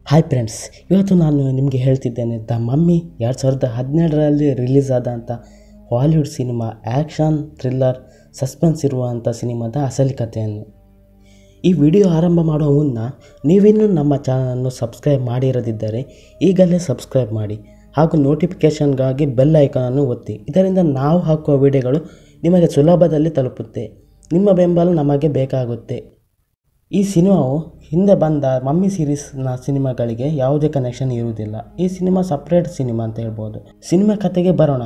hi friends ಇವತ್ತು ನಾನು ನಿಮಗೆ ಹೇಳ್ತಿದ್ದೇನೆ ದ ಮಮ್ಮಿ ಎರಡು ಸಾವಿರದ ಹದಿನೇಳರಲ್ಲಿ ರಿಲೀಸ್ ಆದಂಥ Hollywood cinema action thriller suspense ಇರುವಂಥ ಸಿನಿಮಾದ ಅಸಲಿ ಕಥೆಯನ್ನು ಈ ವಿಡಿಯೋ ಆರಂಭ ಮಾಡುವ ಮುನ್ನ ನೀವಿನ್ನೂ ನಮ್ಮ ಚಾನಲನ್ನು ಸಬ್ಸ್ಕ್ರೈಬ್ ಮಾಡಿರದಿದ್ದರೆ ಈಗಲೇ ಸಬ್ಸ್ಕ್ರೈಬ್ ಮಾಡಿ ಹಾಗೂ ನೋಟಿಫಿಕೇಷನ್ಗಾಗಿ ಬೆಲ್ ಐಕಾನನ್ನು ಒತ್ತಿ ಇದರಿಂದ ನಾವು ಹಾಕುವ ವಿಡಿಯೋಗಳು ನಿಮಗೆ ಸುಲಭದಲ್ಲಿ ತಲುಪುತ್ತೆ ನಿಮ್ಮ ಬೆಂಬಲ ನಮಗೆ ಬೇಕಾಗುತ್ತೆ ಈ ಸಿನಿಮಾವು ಹಿಂದೆ ಬಂದ ಮಮ್ಮಿ ಸೀರೀಸ್ನ ಸಿನಿಮಾಗಳಿಗೆ ಯಾವುದೇ ಕನೆಕ್ಷನ್ ಇರುವುದಿಲ್ಲ ಈ ಸಿನಿಮಾ ಸಪ್ರೇಟ್ ಸಿನಿಮಾ ಅಂತ ಹೇಳ್ಬೋದು ಸಿನಿಮಾ ಕಥೆಗೆ ಬರೋಣ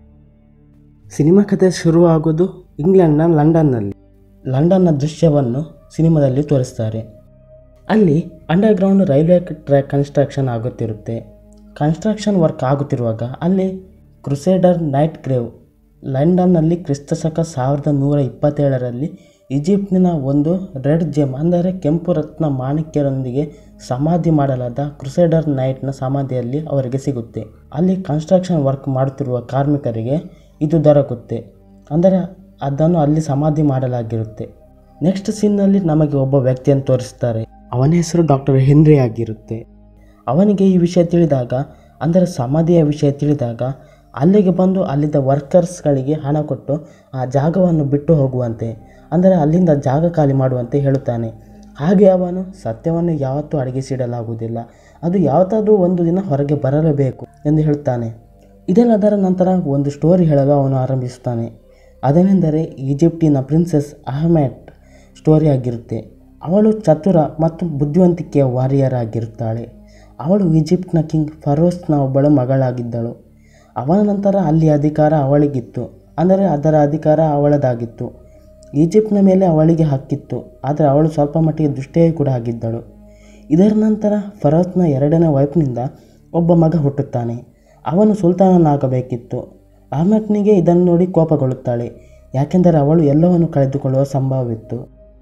ಸಿನಿಮಾ ಕಥೆ ಶುರುವಾಗೋದು ಇಂಗ್ಲೆಂಡ್ನ ಲಂಡನ್ನಲ್ಲಿ ಲಂಡನ್ನ ದೃಶ್ಯವನ್ನು ಸಿನಿಮಾದಲ್ಲಿ ತೋರಿಸ್ತಾರೆ ಅಲ್ಲಿ ಅಂಡರ್ಗ್ರೌಂಡ್ ರೈಲ್ವೆ ಟ್ರ್ಯಾಕ್ ಕನ್ಸ್ಟ್ರಕ್ಷನ್ ಆಗುತ್ತಿರುತ್ತೆ ಕನ್ಸ್ಟ್ರಕ್ಷನ್ ವರ್ಕ್ ಆಗುತ್ತಿರುವಾಗ ಅಲ್ಲಿ ಕ್ರುಸೇಡರ್ ನೈಟ್ ಗ್ರೇವ್ ಲಂಡನ್ನಲ್ಲಿ ಕ್ರಿಸ್ತಶಕ ಸಾವಿರದ ನೂರ ಇಪ್ಪತ್ತೇಳರಲ್ಲಿ ಈಜಿಪ್ಟಿನ ಒಂದು ರೆಡ್ ಜೆಮ್ ಅಂದರೆ ಕೆಂಪು ರತ್ನ ಮಾಣಿಕ್ಯರೊಂದಿಗೆ ಸಮಾಧಿ ಮಾಡಲಾದ ಕ್ರುಸೇಡರ್ ನೈಟ್ನ ಸಮಾಧಿಯಲ್ಲಿ ಅವರಿಗೆ ಸಿಗುತ್ತೆ ಅಲ್ಲಿ ಕನ್ಸ್ಟ್ರಕ್ಷನ್ ವರ್ಕ್ ಮಾಡುತ್ತಿರುವ ಕಾರ್ಮಿಕರಿಗೆ ಇದು ದೊರಕುತ್ತೆ ಅಂದರೆ ಅದನ್ನು ಅಲ್ಲಿ ಸಮಾಧಿ ಮಾಡಲಾಗಿರುತ್ತೆ ನೆಕ್ಸ್ಟ್ ಸೀನ್ನಲ್ಲಿ ನಮಗೆ ಒಬ್ಬ ವ್ಯಕ್ತಿಯನ್ನು ತೋರಿಸ್ತಾರೆ ಅವನ ಹೆಸರು ಡಾಕ್ಟರ್ ಹೆನ್ರಿ ಆಗಿರುತ್ತೆ ಅವನಿಗೆ ಈ ವಿಷಯ ತಿಳಿದಾಗ ಅಂದರೆ ಸಮಾಧಿಯ ವಿಷಯ ತಿಳಿದಾಗ ಅಲ್ಲಿಗೆ ಬಂದು ಅಲ್ಲಿದ್ದ ವರ್ಕರ್ಸ್ಗಳಿಗೆ ಹಣ ಕೊಟ್ಟು ಆ ಜಾಗವನ್ನು ಬಿಟ್ಟು ಹೋಗುವಂತೆ ಅಂದರೆ ಅಲ್ಲಿಂದ ಜಾಗ ಖಾಲಿ ಮಾಡುವಂತೆ ಹೇಳುತ್ತಾನೆ ಹಾಗೆ ಅವನು ಸತ್ಯವನ್ನು ಯಾವತ್ತೂ ಅಡಗಿಸಿಡಲಾಗುವುದಿಲ್ಲ ಅದು ಯಾವತ್ತಾದರೂ ಒಂದು ದಿನ ಹೊರಗೆ ಬರಲೇಬೇಕು ಎಂದು ಹೇಳುತ್ತಾನೆ ಇದೆಲ್ಲದರ ನಂತರ ಒಂದು ಸ್ಟೋರಿ ಹೇಳಲು ಅವನು ಆರಂಭಿಸುತ್ತಾನೆ ಅದೇನೆಂದರೆ ಈಜಿಪ್ಟಿನ ಪ್ರಿನ್ಸೆಸ್ ಅಹಮೆಟ್ ಸ್ಟೋರಿ ಆಗಿರುತ್ತೆ ಅವಳು ಚತುರ ಮತ್ತು ಬುದ್ಧಿವಂತಿಕೆಯ ವಾರಿಯರ್ ಆಗಿರುತ್ತಾಳೆ ಅವಳು ಈಜಿಪ್ಟ್ನ ಕಿಂಗ್ ಫರೋಸ್ನ ಒಬ್ಬಳ ಮಗಳಾಗಿದ್ದಳು ಅವನ ನಂತರ ಅಲ್ಲಿ ಅಧಿಕಾರ ಅವಳಿಗಿತ್ತು ಅಂದರೆ ಅದರ ಅಧಿಕಾರ ಅವಳದಾಗಿತ್ತು ಈಜಿಪ್ಟ್ನ ಮೇಲೆ ಅವಳಿಗೆ ಹಕ್ಕಿತ್ತು ಆದರೆ ಅವಳು ಸ್ವಲ್ಪ ಮಟ್ಟಿಗೆ ದುಷ್ಟೇ ಕೂಡ ಆಗಿದ್ದಳು ಇದರ ನಂತರ ಫರೋಸ್ನ ಎರಡನೇ ವೈಫ್ನಿಂದ ಒಬ್ಬ ಮಗ ಹುಟ್ಟುತ್ತಾನೆ ಅವನು ಸುಲ್ತಾನನಾಗಬೇಕಿತ್ತು ಅಹ್ಮದ್ನಿಗೆ ಇದನ್ನು ನೋಡಿ ಕೋಪಗೊಳ್ಳುತ್ತಾಳೆ ಯಾಕೆಂದರೆ ಅವಳು ಎಲ್ಲವನ್ನು ಕಳೆದುಕೊಳ್ಳುವ ಸಂಭವವಿತ್ತು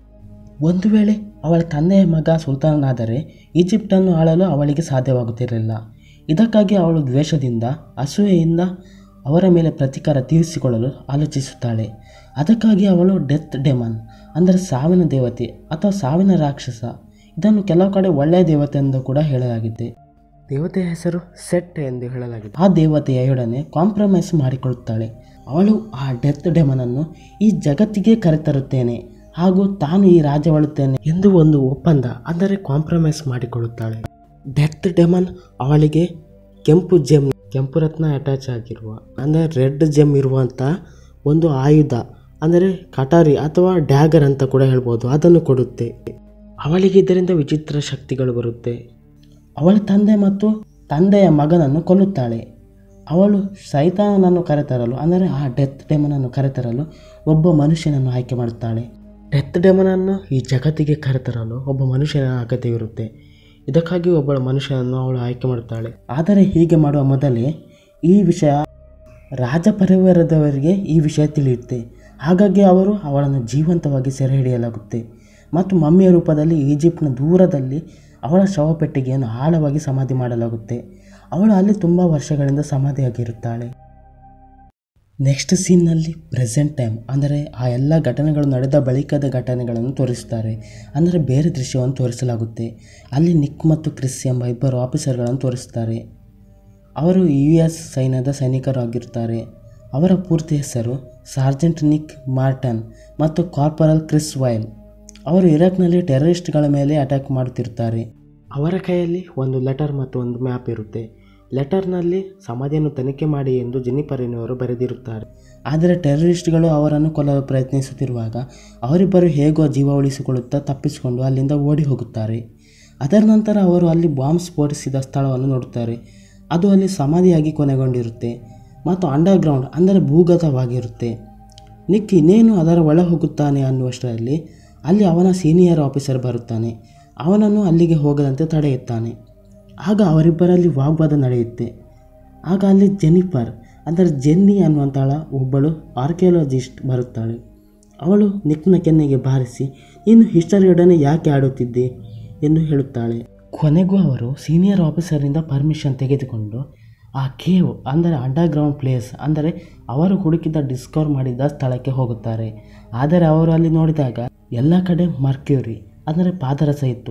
ಒಂದು ವೇಳೆ ಅವಳ ತಂದೆಯ ಮಗ ಸುಲ್ತಾನನಾದರೆ ಈಜಿಪ್ಟನ್ನು ಆಳಲು ಅವಳಿಗೆ ಸಾಧ್ಯವಾಗುತ್ತಿರಲಿಲ್ಲ ಇದಕ್ಕಾಗಿ ಅವಳು ದ್ವೇಷದಿಂದ ಅಸೂಯೆಯಿಂದ ಅವರ ಮೇಲೆ ಪ್ರತೀಕಾರ ತೀರಿಸಿಕೊಳ್ಳಲು ಆಲೋಚಿಸುತ್ತಾಳೆ ಅದಕ್ಕಾಗಿ ಅವಳು ಡೆತ್ ಡೆಮನ್ ಅಂದರೆ ಸಾವಿನ ದೇವತೆ ಅಥವಾ ಸಾವಿನ ರಾಕ್ಷಸ ಇದನ್ನು ಕೆಲವು ಕಡೆ ಒಳ್ಳೆಯ ದೇವತೆ ಎಂದು ಕೂಡ ಹೇಳಲಾಗಿದೆ ದೇವತೆಯ ಹೆಸರು ಸೆಟ್ ಎಂದು ಹೇಳಲಾಗಿದೆ ಆ ದೇವತೆಯೊಡನೆ ಕಾಂಪ್ರಮೈಸ್ ಮಾಡಿಕೊಳ್ಳುತ್ತಾಳೆ ಅವಳು ಆ ಡೆತ್ ಡೆಮನನ್ನು ಈ ಜಗತ್ತಿಗೆ ಕರೆತರುತ್ತೇನೆ ಹಾಗೂ ತಾನು ಈ ರಾಜ್ಯವಾಳುತ್ತೇನೆ ಎಂದು ಒಂದು ಒಪ್ಪಂದ ಅಂದರೆ ಕಾಂಪ್ರಮೈಸ್ ಮಾಡಿಕೊಳ್ಳುತ್ತಾಳೆ ಡೆತ್ ಡೆಮನ್ ಅವಳಿಗೆ ಕೆಂಪು ಜೆಮ್ ಕೆಂಪು ರತ್ನ ಅಟ್ಯಾಚ್ ಆಗಿರುವ ಅಂದರೆ ರೆಡ್ ಜೆಮ್ ಇರುವಂಥ ಒಂದು ಆಯುಧ ಅಂದರೆ ಕಟಾರಿ ಅಥವಾ ಡ್ಯಾಗರ್ ಅಂತ ಕೂಡ ಹೇಳ್ಬೋದು ಅದನ್ನು ಕೊಡುತ್ತೆ ಅವಳಿಗೆ ಇದರಿಂದ ವಿಚಿತ್ರ ಶಕ್ತಿಗಳು ಬರುತ್ತೆ ಅವಳ ತಂದೆ ಮತ್ತು ತಂದೆಯ ಮಗನನ್ನು ಕೊಲ್ಲುತ್ತಾಳೆ ಅವಳು ಸೈತಾನನನ್ನು ಕರೆತರಲು ಅಂದರೆ ಆ ಡೆತ್ ಡೆಮನನ್ನು ಕರೆತರಲು ಒಬ್ಬ ಮನುಷ್ಯನನ್ನು ಆಯ್ಕೆ ಮಾಡುತ್ತಾಳೆ ಡೆತ್ ಡೆಮನನ್ನು ಈ ಜಗತ್ತಿಗೆ ಕರೆತರಲು ಒಬ್ಬ ಮನುಷ್ಯನ ಅಗತ್ಯವಿರುತ್ತೆ ಇದಕ್ಕಾಗಿ ಒಬ್ಬ ಮನುಷ್ಯನನ್ನು ಅವಳು ಆಯ್ಕೆ ಮಾಡುತ್ತಾಳೆ ಆದರೆ ಹೀಗೆ ಮಾಡುವ ಮೊದಲೇ ಈ ವಿಷಯ ರಾಜ ಪರಿವಾರದವರಿಗೆ ಈ ವಿಷಯ ತಿಳಿಯುತ್ತೆ ಹಾಗಾಗಿ ಅವರು ಅವಳನ್ನು ಜೀವಂತವಾಗಿ ಸೆರೆ ಹಿಡಿಯಲಾಗುತ್ತೆ ಮತ್ತು ಮಮ್ಮಿಯ ರೂಪದಲ್ಲಿ ಈಜಿಪ್ಟ್ನ ದೂರದಲ್ಲಿ ಅವಳ ಶವಪೆಟ್ಟಿಗೆಯನ್ನು ಆಳವಾಗಿ ಸಮಾಧಿ ಮಾಡಲಾಗುತ್ತೆ ಅವಳು ಅಲ್ಲಿ ತುಂಬ ವರ್ಷಗಳಿಂದ ಸಮಾಧಿಯಾಗಿರುತ್ತಾಳೆ ನೆಕ್ಸ್ಟ್ ಸೀನ್ನಲ್ಲಿ ಪ್ರೆಸೆಂಟ್ ಟೈಮ್ ಅಂದರೆ ಆ ಎಲ್ಲ ಘಟನೆಗಳು ನಡೆದ ಬಳಿಕದ ಘಟನೆಗಳನ್ನು ತೋರಿಸುತ್ತಾರೆ ಅಂದರೆ ಬೇರೆ ದೃಶ್ಯವನ್ನು ತೋರಿಸಲಾಗುತ್ತೆ ಅಲ್ಲಿ ನಿಕ್ ಮತ್ತು ಕ್ರಿಸ್ ಎಂಬ ಇಬ್ಬರು ಆಫೀಸರ್ಗಳನ್ನು ತೋರಿಸುತ್ತಾರೆ ಅವರು ಯು ಎಸ್ ಸೈನ್ಯದ ಸೈನಿಕರು ಆಗಿರುತ್ತಾರೆ ಅವರ ಪೂರ್ತಿ ಹೆಸರು ಸಾರ್ಜೆಂಟ್ ನಿಕ್ ಮಾರ್ಟನ್ ಮತ್ತು ಕಾರ್ಪೊರಲ್ ಕ್ರಿಸ್ ವೈಲ್ ಅವರು ಇರಾಕ್ನಲ್ಲಿ ಟೆರರಿಸ್ಟ್ಗಳ ಮೇಲೆ ಅಟ್ಯಾಕ್ ಮಾಡುತ್ತಿರುತ್ತಾರೆ ಅವರ ಕೈಯಲ್ಲಿ ಒಂದು ಲೆಟರ್ ಮತ್ತು ಒಂದು ಮ್ಯಾಪ್ ಇರುತ್ತೆ ಲೆಟರ್ನಲ್ಲಿ ಸಮಾಧಿಯನ್ನು ತನಿಖೆ ಮಾಡಿ ಎಂದು ಜೆನಿಫರಿನವರು ಬರೆದಿರುತ್ತಾರೆ ಆದರೆ ಟೆರರಿಸ್ಟ್ಗಳು ಅವರನ್ನು ಕೊಲ್ಲಲು ಪ್ರಯತ್ನಿಸುತ್ತಿರುವಾಗ ಅವರಿಬ್ಬರು ಹೇಗೋ ಜೀವ ಉಳಿಸಿಕೊಳ್ಳುತ್ತಾ ತಪ್ಪಿಸಿಕೊಂಡು ಅಲ್ಲಿಂದ ಓಡಿ ಹೋಗುತ್ತಾರೆ ಅದರ ನಂತರ ಅವರು ಅಲ್ಲಿ ಬಾಂಬ್ ಸ್ಫೋಟಿಸಿದ ಸ್ಥಳವನ್ನು ನೋಡುತ್ತಾರೆ ಅದು ಅಲ್ಲಿ ಸಮಾಧಿಯಾಗಿ ಕೊನೆಗೊಂಡಿರುತ್ತೆ ಮತ್ತು ಅಂಡರ್ಗ್ರೌಂಡ್ ಅಂದರೆ ಭೂಗತವಾಗಿರುತ್ತೆ ನಿಕ್ ಇನ್ನೇನು ಅದರ ಒಳ ಹೋಗುತ್ತಾನೆ ಅನ್ನುವಷ್ಟರಲ್ಲಿ ಅಲ್ಲಿ ಅವನ ಸೀನಿಯರ್ ಆಫೀಸರ್ ಬರುತ್ತಾನೆ ಅವನನ್ನು ಅಲ್ಲಿಗೆ ಹೋಗದಂತೆ ತಡೆಯುತ್ತಾನೆ ಆಗ ಅವರಿಬ್ಬರಲ್ಲಿ ವಾಗ್ವಾದ ನಡೆಯುತ್ತೆ ಆಗ ಅಲ್ಲಿ ಜೆನಿಫರ್ ಅಂದರೆ ಜೆನ್ನಿ ಅನ್ನುವಂಥಳ ಒಬ್ಬಳು ಆರ್ಕಿಯಾಲಜಿಸ್ಟ್ ಬರುತ್ತಾಳೆ ಅವಳು ನಿಕ್ನ ಕೆನ್ನೆಗೆ ಬಾರಿಸಿ ನೀನು ಹಿಸ್ಟರಿಯೊಡನೆ ಯಾಕೆ ಆಡುತ್ತಿದ್ದೆ ಎಂದು ಹೇಳುತ್ತಾಳೆ ಕೊನೆಗೂ ಅವರು ಸೀನಿಯರ್ ಆಫೀಸರಿಂದ ಪರ್ಮಿಷನ್ ತೆಗೆದುಕೊಂಡು ಆ ಕೇವ್ ಅಂದರೆ ಅಂಡರ್ಗ್ರೌಂಡ್ ಪ್ಲೇಸ್ ಅಂದರೆ ಅವರು ಹುಡುಕಿದ ಡಿಸ್ಕವರ್ ಮಾಡಿದ ಸ್ಥಳಕ್ಕೆ ಹೋಗುತ್ತಾರೆ ಆದರೆ ಅವರು ಅಲ್ಲಿ ನೋಡಿದಾಗ ಎಲ್ಲ ಕಡೆ ಮರ್ಕ್ಯೂರಿ ಅಂದರೆ ಪಾದರಸ ಇತ್ತು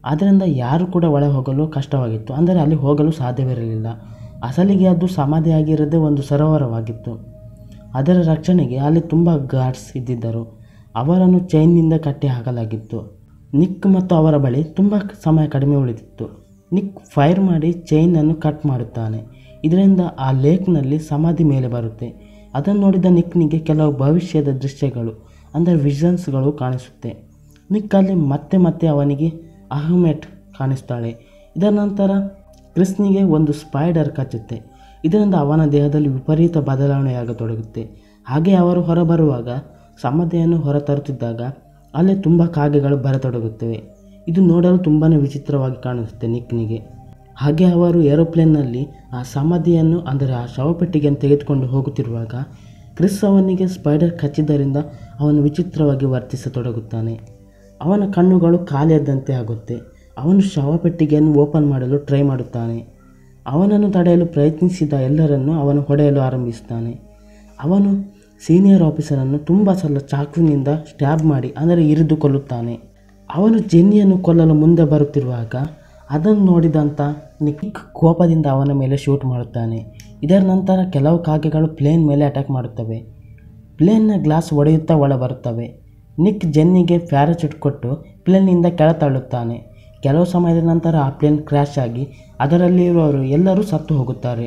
ಆದ್ದರಿಂದ ಯಾರು ಕೂಡ ಒಳ ಹೋಗಲು ಕಷ್ಟವಾಗಿತ್ತು ಅಂದರೆ ಅಲ್ಲಿ ಹೋಗಲು ಸಾಧ್ಯವಿರಲಿಲ್ಲ ಅಸಲಿಗೆ ಅದು ಸಮಾಧಿಯಾಗಿರದೇ ಒಂದು ಸರೋವರವಾಗಿತ್ತು ಅದರ ರಕ್ಷಣೆಗೆ ಅಲ್ಲಿ ತುಂಬ ಗಾರ್ಡ್ಸ್ ಇದ್ದಿದ್ದರು ಅವರನ್ನು ಚೈನ್ನಿಂದ ಕಟ್ಟಿ ಹಾಕಲಾಗಿತ್ತು ನಿಕ್ ಮತ್ತು ಅವರ ಬಳಿ ತುಂಬ ಸಮಯ ಕಡಿಮೆ ಉಳಿದಿತ್ತು ನಿಕ್ ಫೈರ್ ಮಾಡಿ ಚೈನನ್ನು ಕಟ್ ಮಾಡುತ್ತಾನೆ ಇದರಿಂದ ಆ ಲೇಕ್ನಲ್ಲಿ ಸಮಾಧಿ ಮೇಲೆ ಬರುತ್ತೆ ಅದನ್ನು ನೋಡಿದ ನಿಕ್ನಿಗೆ ಕೆಲವು ಭವಿಷ್ಯದ ದೃಶ್ಯಗಳು ಅಂದರೆ ವಿಷನ್ಸ್ಗಳು ಕಾಣಿಸುತ್ತೆ ನಿಕ್ ಅಲ್ಲಿ ಮತ್ತೆ ಮತ್ತೆ ಅವನಿಗೆ ಅಹಮೆಟ್ ಕಾಣಿಸ್ತಾಳೆ ಇದರ ನಂತರ ಕ್ರಿಸ್ನಿಗೆ ಒಂದು ಸ್ಪೈಡರ್ ಕಚ್ಚುತ್ತೆ ಇದರಿಂದ ಅವನ ದೇಹದಲ್ಲಿ ವಿಪರೀತ ಬದಲಾವಣೆಯಾಗತೊಡಗುತ್ತೆ ಹಾಗೆ ಅವರು ಹೊರಬರುವಾಗ ಸಮಾಧಿಯನ್ನು ಹೊರತರುತ್ತಿದ್ದಾಗ ಅಲ್ಲೇ ತುಂಬ ಕಾಗೆಗಳು ಬರತೊಡಗುತ್ತವೆ ಇದು ನೋಡಲು ತುಂಬಾ ವಿಚಿತ್ರವಾಗಿ ಕಾಣಿಸುತ್ತೆ ನಿಕ್ನಿಗೆ ಹಾಗೆ ಅವರು ಏರೋಪ್ಲೇನ್ನಲ್ಲಿ ಆ ಸಮಾಧಿಯನ್ನು ಅಂದರೆ ಆ ಶವಪೆಟ್ಟಿಗೆಯನ್ನು ತೆಗೆದುಕೊಂಡು ಹೋಗುತ್ತಿರುವಾಗ ಕ್ರಿಸ್ ಅವನಿಗೆ ಸ್ಪೈಡರ್ ಕಚ್ಚಿದ್ದರಿಂದ ಅವನು ವಿಚಿತ್ರವಾಗಿ ವರ್ತಿಸತೊಡಗುತ್ತಾನೆ ಅವನ ಕಣ್ಣುಗಳು ಖಾಲಿಯಾದಂತೆ ಆಗುತ್ತೆ ಅವನು ಶವಪೆಟ್ಟಿಗೆಯನ್ನು ಓಪನ್ ಮಾಡಲು ಟ್ರೈ ಮಾಡುತ್ತಾನೆ ಅವನನ್ನು ತಡೆಯಲು ಪ್ರಯತ್ನಿಸಿದ ಎಲ್ಲರನ್ನು ಅವನು ಹೊಡೆಯಲು ಆರಂಭಿಸುತ್ತಾನೆ ಅವನು ಸೀನಿಯರ್ ಆಫೀಸರನ್ನು ತುಂಬ ಸಲ ಚಾಕುವಿನಿಂದ ಸ್ಟ್ಯಾಬ್ ಮಾಡಿ ಅಂದರೆ ಇರಿದು ಕೊಲ್ಲುತ್ತಾನೆ ಅವನು ಜೆನ್ನಿಯನ್ನು ಕೊಲ್ಲಲು ಮುಂದೆ ಬರುತ್ತಿರುವಾಗ ಅದನ್ನು ನೋಡಿದಂಥ ನಿಕ್ ಕೋಪದಿಂದ ಅವನ ಮೇಲೆ ಶೂಟ್ ಮಾಡುತ್ತಾನೆ ಇದರ ನಂತರ ಕೆಲವು ಕಾಗೆಗಳು ಪ್ಲೇನ್ ಮೇಲೆ ಅಟ್ಯಾಕ್ ಮಾಡುತ್ತವೆ ಪ್ಲೇನ್ನ ಗ್ಲಾಸ್ ಒಡೆಯುತ್ತಾ ಒಳ ಬರುತ್ತವೆ ನಿಕ್ ಜೆನ್ನಿಗೆ ಪ್ಯಾರಾಚೂಟ್ ಕೊಟ್ಟು ಪ್ಲೇನ್ನಿಂದ ಕೆಳ ತಳ್ಳುತ್ತಾನೆ ಕೆಲವು ಸಮಯದ ನಂತರ ಆ ಪ್ಲೇನ್ ಕ್ರ್ಯಾಶ್ ಆಗಿ ಅದರಲ್ಲಿರುವವರು ಎಲ್ಲರೂ ಸತ್ತು ಹೋಗುತ್ತಾರೆ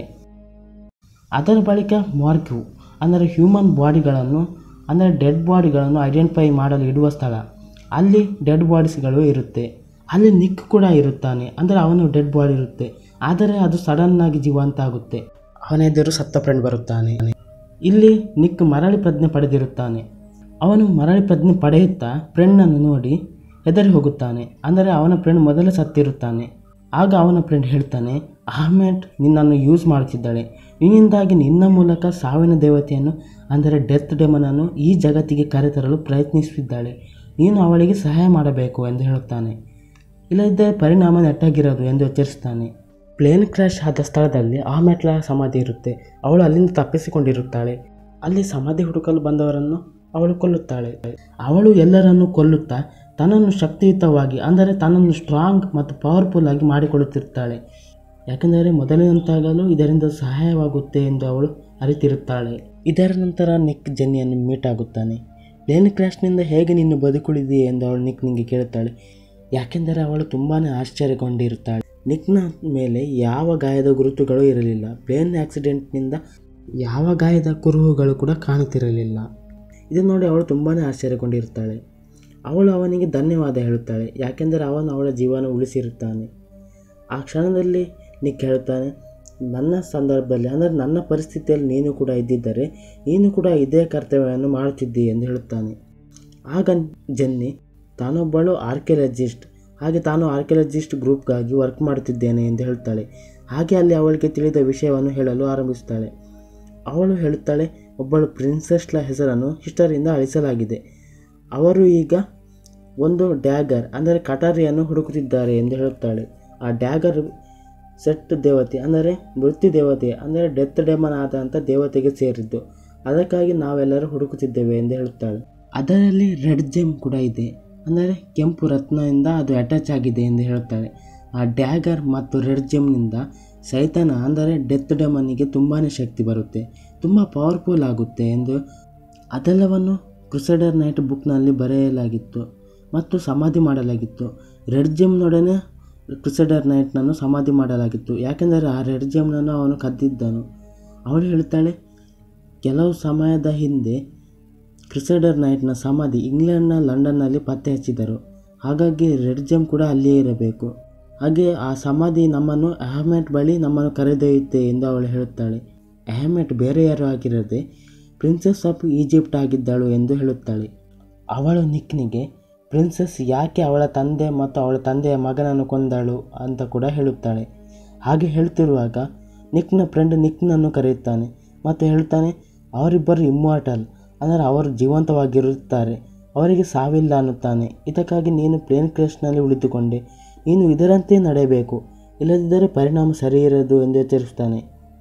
ಅದರ ಬಳಿಕ ಮಾರ್ಕ್ಯೂ ಅಂದರೆ ಹ್ಯೂಮನ್ ಬಾಡಿಗಳನ್ನು ಅಂದರೆ ಡೆಡ್ ಬಾಡಿಗಳನ್ನು ಐಡೆಂಟಿಫೈ ಮಾಡಲು ಇಡುವ ಸ್ಥಳ ಅಲ್ಲಿ ಡೆಡ್ ಬಾಡೀಸ್ಗಳು ಇರುತ್ತೆ ಅಲ್ಲಿ ನಿಕ್ ಕೂಡ ಇರುತ್ತಾನೆ ಅಂದರೆ ಅವನು ಡೆಡ್ ಬಾಡಿ ಇರುತ್ತೆ ಆದರೆ ಅದು ಸಡನ್ನಾಗಿ ಜೀವಂತ ಆಗುತ್ತೆ ಅವನ ಎದುರು ಸತ್ತ ಫ್ರೆಂಡ್ ಬರುತ್ತಾನೆ ಇಲ್ಲಿ ನಿಕ್ ಮರಳಿ ಪ್ರಜ್ಞೆ ಪಡೆದಿರುತ್ತಾನೆ ಅವನು ಮರಳಿ ಪ್ರಜ್ಞೆ ಪಡೆಯುತ್ತಾ ಫ್ರೆಂಡನ್ನು ನೋಡಿ ಹೆದರಿ ಹೋಗುತ್ತಾನೆ ಅಂದರೆ ಅವನ ಫ್ರೆಂಡ್ ಮೊದಲೇ ಸತ್ತಿರುತ್ತಾನೆ ಆಗ ಅವನ ಫ್ರೆಂಡ್ ಹೇಳ್ತಾನೆ ಅಹ್ಮೆದ್ ನಿನ್ನನ್ನು ಯೂಸ್ ಮಾಡುತ್ತಿದ್ದಾಳೆ ನಿನ್ನಿಂದಾಗಿ ನಿನ್ನ ಮೂಲಕ ಸಾವಿನ ದೇವತೆಯನ್ನು ಅಂದರೆ ಡೆತ್ ಡೆಮನನ್ನು ಈ ಜಗತ್ತಿಗೆ ಕರೆತರಲು ಪ್ರಯತ್ನಿಸುತ್ತಿದ್ದಾಳೆ ನೀನು ಅವಳಿಗೆ ಸಹಾಯ ಮಾಡಬೇಕು ಎಂದು ಹೇಳುತ್ತಾನೆ ಇಲ್ಲದಿದ್ದರೆ ಪರಿಣಾಮ ನೆಟ್ಟಾಗಿರೋದು ಎಂದು ಎಚ್ಚರಿಸುತ್ತಾನೆ ಪ್ಲೇನ್ ಕ್ರ್ಯಾಶ್ ಆದ ಸ್ಥಳದಲ್ಲಿ ಅಹಮೆಟ್ಲ ಸಮಾಧಿ ಇರುತ್ತೆ ಅವಳು ಅಲ್ಲಿಂದ ತಪ್ಪಿಸಿಕೊಂಡಿರುತ್ತಾಳೆ ಅಲ್ಲಿ ಸಮಾಧಿ ಹುಡುಕಲು ಬಂದವರನ್ನು ಅವಳು ಕೊಲ್ಲುತ್ತಾಳೆ ಅವಳು ಎಲ್ಲರನ್ನೂ ಕೊಲ್ಲುತ್ತಾ ತನ್ನನ್ನು ಶಕ್ತಿಯುತವಾಗಿ ಅಂದರೆ ತನ್ನನ್ನು ಸ್ಟ್ರಾಂಗ್ ಮತ್ತು ಪವರ್ಫುಲ್ ಆಗಿ ಮಾಡಿಕೊಳ್ಳುತ್ತಿರುತ್ತಾಳೆ ಯಾಕೆಂದರೆ ಮೊದಲಿನಂತಾಗಲು ಇದರಿಂದ ಸಹಾಯವಾಗುತ್ತೆ ಎಂದು ಅವಳು ಅರಿತಿರುತ್ತಾಳೆ ಇದರ ನಂತರ ನಿಕ್ ಜೆನ್ನಿಯನ್ನು ಮೀಟ್ ಆಗುತ್ತಾನೆ ಪ್ಲೇನ್ ಕ್ರ್ಯಾಶ್ನಿಂದ ಹೇಗೆ ನೀನು ಬದುಕುಳಿದಿ ಎಂದು ಅವಳು ನಿಕ್ ನಿಂಗೆ ಕೇಳುತ್ತಾಳೆ ಯಾಕೆಂದರೆ ಅವಳು ತುಂಬಾ ಆಶ್ಚರ್ಯಗೊಂಡಿರುತ್ತಾಳೆ ನಿಕ್ನ ಮೇಲೆ ಯಾವ ಗಾಯದ ಗುರುತುಗಳು ಇರಲಿಲ್ಲ ಪ್ಲೇನ್ ಆಕ್ಸಿಡೆಂಟ್ನಿಂದ ಯಾವ ಗಾಯದ ಕುರುಹುಗಳು ಕೂಡ ಕಾಣುತ್ತಿರಲಿಲ್ಲ ಇದನ್ನು ನೋಡಿ ಅವಳು ತುಂಬಾ ಆಶ್ಚರ್ಯಗೊಂಡಿರುತ್ತಾಳೆ ಅವಳು ಅವನಿಗೆ ಧನ್ಯವಾದ ಹೇಳುತ್ತಾಳೆ ಯಾಕೆಂದರೆ ಅವನು ಅವಳ ಜೀವನ ಉಳಿಸಿರುತ್ತಾನೆ ಆ ಕ್ಷಣದಲ್ಲಿ ನಿಕ್ ಹೇಳುತ್ತಾನೆ ನನ್ನ ಸಂದರ್ಭದಲ್ಲಿ ಅಂದರೆ ನನ್ನ ಪರಿಸ್ಥಿತಿಯಲ್ಲಿ ನೀನು ಕೂಡ ಇದ್ದಿದ್ದರೆ ನೀನು ಕೂಡ ಇದೇ ಕರ್ತವ್ಯವನ್ನು ಮಾಡುತ್ತಿದ್ದಿ ಎಂದು ಹೇಳುತ್ತಾನೆ ಆಗ ಜೆನ್ನಿ ತಾನೊಬ್ಬಳು ಆರ್ಕಿಯಾಲಜಿಸ್ಟ್ ಹಾಗೆ ತಾನು ಆರ್ಕಿಯಾಲಜಿಸ್ಟ್ ಗ್ರೂಪ್ಗಾಗಿ ವರ್ಕ್ ಮಾಡುತ್ತಿದ್ದೇನೆ ಎಂದು ಹೇಳ್ತಾಳೆ ಹಾಗೆ ಅಲ್ಲಿ ಅವಳಿಗೆ ತಿಳಿದ ವಿಷಯವನ್ನು ಹೇಳಲು ಆರಂಭಿಸುತ್ತಾಳೆ ಅವಳು ಹೇಳುತ್ತಾಳೆ ಒಬ್ಬಳು ಪ್ರಿನ್ಸೆಸ್ಲ ಹೆಸರನ್ನು ಹಿಸ್ಟರಿಯಿಂದ ಅಳಿಸಲಾಗಿದೆ ಅವರು ಈಗ ಒಂದು ಡ್ಯಾಗರ್ ಅಂದರೆ ಕಟಾರಿಯನ್ನು ಹುಡುಕುತ್ತಿದ್ದಾರೆ ಎಂದು ಹೇಳುತ್ತಾಳೆ ಆ ಡ್ಯಾಗರ್ ಸೆಟ್ ದೇವತೆ ಅಂದರೆ ಮೃತ್ಯು ದೇವತೆ ಅಂದರೆ ಡೆತ್ ಡೆಮನ್ ಆದಂಥ ದೇವತೆಗೆ ಸೇರಿದ್ದು ಅದಕ್ಕಾಗಿ ನಾವೆಲ್ಲರೂ ಹುಡುಕುತ್ತಿದ್ದೇವೆ ಎಂದು ಹೇಳುತ್ತಾಳೆ ಅದರಲ್ಲಿ ರೆಡ್ ಜೆಮ್ ಕೂಡ ಇದೆ ಅಂದರೆ ಕೆಂಪು ರತ್ನದಿಂದ ಅದು ಅಟ್ಯಾಚ್ ಆಗಿದೆ ಎಂದು ಹೇಳುತ್ತಾಳೆ ಆ ಡ್ಯಾಗರ್ ಮತ್ತು ರೆಡ್ ಜೆಮ್ನಿಂದ ಸೈತಾನ ಅಂದರೆ ಡೆತ್ ಡೆಮನಿಗೆ ತುಂಬಾ ಶಕ್ತಿ ಬರುತ್ತೆ ತುಂಬ ಪವರ್ಫುಲ್ ಆಗುತ್ತೆ ಎಂದು ಅದೆಲ್ಲವನ್ನು ಕ್ರುಸೈಡರ್ ನೈಟ್ ಬುಕ್ನಲ್ಲಿ ಬರೆಯಲಾಗಿತ್ತು ಮತ್ತು ಸಮಾಧಿ ಮಾಡಲಾಗಿತ್ತು ರೆಡ್ ಜೆಮ್ನೊಡನೆ ಕ್ರುಸೈಡರ್ ನೈಟ್ನನ್ನು ಸಮಾಧಿ ಮಾಡಲಾಗಿತ್ತು ಯಾಕೆಂದರೆ ಆ ರೆಡ್ ಜೆಮ್ನನ್ನು ಅವನು ಕದ್ದಿದ್ದನು ಅವಳು ಹೇಳ್ತಾಳೆ ಕೆಲವು ಸಮಯದ ಹಿಂದೆ ಕ್ರಿಸೈಡರ್ ನೈಟ್ನ ಸಮಾಧಿ ಇಂಗ್ಲೆಂಡ್ನ ಲಂಡನ್ನಲ್ಲಿ ಪತ್ತೆ ಹಚ್ಚಿದರು ಹಾಗಾಗಿ ರೆಡ್ ಜೆಮ್ ಕೂಡ ಅಲ್ಲಿಯೇ ಇರಬೇಕು ಹಾಗೆ ಆ ಸಮಾಧಿ ನಮ್ಮನ್ನು ಅಹಮೆಟ್ ಬಳಿ ನಮ್ಮನ್ನು ಕರೆದೊಯ್ಯುತ್ತೆ ಎಂದು ಅವಳು ಹೇಳುತ್ತಾಳೆ ಅಹಮೆಟ್ ಬೇರೆ ಯಾರು ಆಗಿರದೆ ಪ್ರಿನ್ಸೆಸ್ ಆಫ್ ಈಜಿಪ್ಟ್ ಆಗಿದ್ದಳು ಎಂದು ಹೇಳುತ್ತಾಳೆ ಅವಳು ನಿಕ್ನಿಗೆ ಪ್ರಿನ್ಸೆಸ್ ಯಾಕೆ ಅವಳ ತಂದೆ ಮತ್ತು ಅವಳ ತಂದೆಯ ಮಗನನ್ನು ಕೊಂದಳು ಅಂತ ಕೂಡ ಹೇಳುತ್ತಾಳೆ ಹಾಗೆ ಹೇಳ್ತಿರುವಾಗ ನಿಕ್ನ ಫ್ರೆಂಡ್ ನಿಕ್ನನ್ನು ಕರೆಯುತ್ತಾನೆ ಮತ್ತು ಹೇಳ್ತಾನೆ ಅವರಿಬ್ಬರು ಇಮ್ಮಾರ್ಟಲ್ ಅಂದರೆ ಅವರು ಜೀವಂತವಾಗಿರುತ್ತಾರೆ ಅವರಿಗೆ ಸಾವಿಲ್ಲ ಅನ್ನುತ್ತಾನೆ ಇದಕ್ಕಾಗಿ ನೀನು ಪ್ಲೇನ್ ಕ್ರೇಶ್ನಲ್ಲಿ ಉಳಿದುಕೊಂಡೆ ನೀನು ಇದರಂತೆ ನಡೆಯಬೇಕು ಇಲ್ಲದಿದ್ದರೆ ಪರಿಣಾಮ ಸರಿ ಇರದು ಎಂದು ಎಚ್ಚರಿಸುತ್ತಾನೆ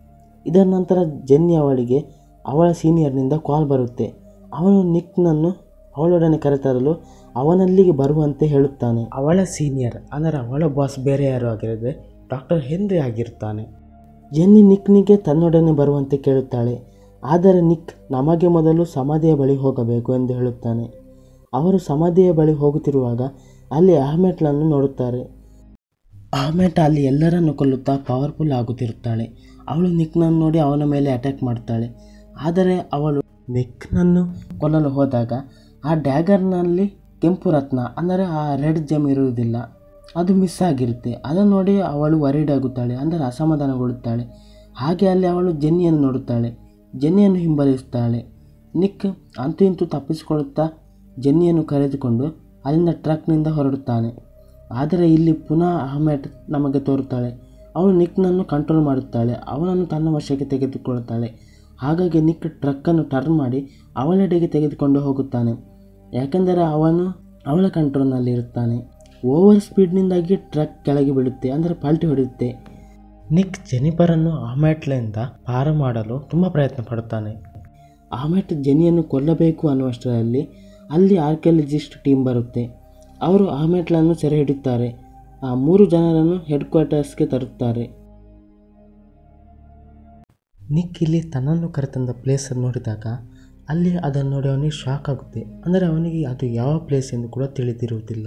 ಇದರ ನಂತರ ಜೆನ್ನಿ ಅವಳಿಗೆ ಅವಳ ಸೀನಿಯರ್ನಿಂದ ಕಾಲ್ ಬರುತ್ತೆ ಅವನು ನಿಕ್ನನ್ನು ಅವಳೊಡನೆ ಕರೆತರಲು ಅವನಲ್ಲಿಗೆ ಬರುವಂತೆ ಹೇಳುತ್ತಾನೆ ಅವಳ ಸೀನಿಯರ್ ಅಂದರೆ ಅವಳ ಬಾಸ್ ಬೇರೆ ಯಾರು ಆಗಿರದೆ ಡಾಕ್ಟರ್ ಹೆನ್ರಿ ಆಗಿರ್ತಾನೆ ಜೆನ್ನಿ ನಿಕ್ನಿಗೆ ತನ್ನೊಡನೆ ಬರುವಂತೆ ಕೇಳುತ್ತಾಳೆ ಆದರೆ ನಿಕ್ ನಮಗೆ ಮೊದಲು ಸಮಾಧಿಯ ಬಳಿ ಹೋಗಬೇಕು ಎಂದು ಹೇಳುತ್ತಾನೆ ಅವರು ಸಮಾಧಿಯ ಬಳಿ ಹೋಗುತ್ತಿರುವಾಗ ಅಲ್ಲಿ ಅಹ್ಮೆಟ್ಲನ್ನು ನೋಡುತ್ತಾರೆ ಅಹ್ಮೆಟ್ ಅಲ್ಲಿ ಎಲ್ಲರನ್ನು ಕೊಲ್ಲುತ್ತಾ ಪವರ್ಫುಲ್ ಆಗುತ್ತಿರುತ್ತಾಳೆ ಅವಳು ನಿಕ್ನನ್ನು ನೋಡಿ ಅವನ ಮೇಲೆ ಅಟ್ಯಾಕ್ ಮಾಡ್ತಾಳೆ ಆದರೆ ಅವಳು ನಿಕ್ನನ್ನು ಕೊಲ್ಲಲು ಹೋದಾಗ ಆ ಡ್ಯಾಗರ್ನಲ್ಲಿ ಕೆಂಪು ರತ್ನ ಅಂದರೆ ಆ ರೆಡ್ ಜೆಮ್ ಇರುವುದಿಲ್ಲ ಅದು ಮಿಸ್ ಆಗಿರುತ್ತೆ ಅದನ್ನು ನೋಡಿ ಅವಳು ವರಿಡ್ ಆಗುತ್ತಾಳೆ ಅಂದರೆ ಅಸಮಾಧಾನಗೊಳ್ಳುತ್ತಾಳೆ ಹಾಗೆ ಅಲ್ಲಿ ಅವಳು ಜೆನ್ನಿಯನ್ನು ನೋಡುತ್ತಾಳೆ ಜೆನ್ನಿಯನ್ನು ಹಿಂಬಾಲಿಸುತ್ತಾಳೆ ನಿಕ್ ಅಂತೂ ಇಂತೂ ತಪ್ಪಿಸಿಕೊಳ್ಳುತ್ತಾ ಜೆನ್ನಿಯನ್ನು ಕರೆದುಕೊಂಡು ಅಲ್ಲಿಂದ ಟ್ರಕ್ನಿಂದ ಹೊರಡುತ್ತಾನೆ ಆದರೆ ಇಲ್ಲಿ ಪುನಃ ಅಹ್ಮೆದ್ ನಮಗೆ ತೋರುತ್ತಾಳೆ ಅವಳು ನಿಕ್ನನ್ನು ಕಂಟ್ರೋಲ್ ಮಾಡುತ್ತಾಳೆ ಅವನನ್ನು ತನ್ನ ವಶಕ್ಕೆ ತೆಗೆದುಕೊಳ್ಳುತ್ತಾಳೆ ಹಾಗಾಗಿ ನಿಕ್ ಟ್ರಕ್ಕನ್ನು ಟರ್ನ್ ಮಾಡಿ ಅವಳೆಡೆಗೆ ತೆಗೆದುಕೊಂಡು ಹೋಗುತ್ತಾನೆ ಯಾಕೆಂದರೆ ಅವನು ಅವಳ ಕಂಟ್ರೋಲ್ನಲ್ಲಿ ಇರುತ್ತಾನೆ ಓವರ್ ಸ್ಪೀಡ್ನಿಂದಾಗಿ ಟ್ರಕ್ ಕೆಳಗೆ ಬೀಳುತ್ತೆ ಅಂದರೆ ಪಲ್ಟಿ ಹೊಡೆಯುತ್ತೆ ನಿಕ್ ಜೆನಿಫರನ್ನು ಅಹ್ಮೆಟ್ಲಿಂದ ಪಾರ ಮಾಡಲು ತುಂಬ ಪ್ರಯತ್ನ ಪಡುತ್ತಾನೆ ಅಹ್ಮೆಟ್ ಜೆನಿಯನ್ನು ಕೊಲ್ಲಬೇಕು ಅನ್ನುವಷ್ಟರಲ್ಲಿ ಅಲ್ಲಿ ಆರ್ಕಿಯಾಲಜಿಸ್ಟ್ ಟೀಮ್ ಬರುತ್ತೆ ಅವರು ಅಹ್ಮೆಟ್ಲನ್ನು ಸೆರೆ ಹಿಡಿಯುತ್ತಾರೆ ಆ ಮೂರು ಜನರನ್ನು ಹೆಡ್ ಕ್ವಾರ್ಟರ್ಸ್ಗೆ ತರುತ್ತಾರೆ ನಿಕ್ ಇಲ್ಲಿ ತನ್ನನ್ನು ಕರೆತಂದ ಪ್ಲೇಸನ್ನು ನೋಡಿದಾಗ ಅಲ್ಲಿ ಅದನ್ನು ನೋಡಿ ಅವನಿಗೆ ಶಾಕ್ ಆಗುತ್ತೆ ಅಂದರೆ ಅವನಿಗೆ ಅದು ಯಾವ ಪ್ಲೇಸ್ ಎಂದು ಕೂಡ ತಿಳಿದಿರುವುದಿಲ್ಲ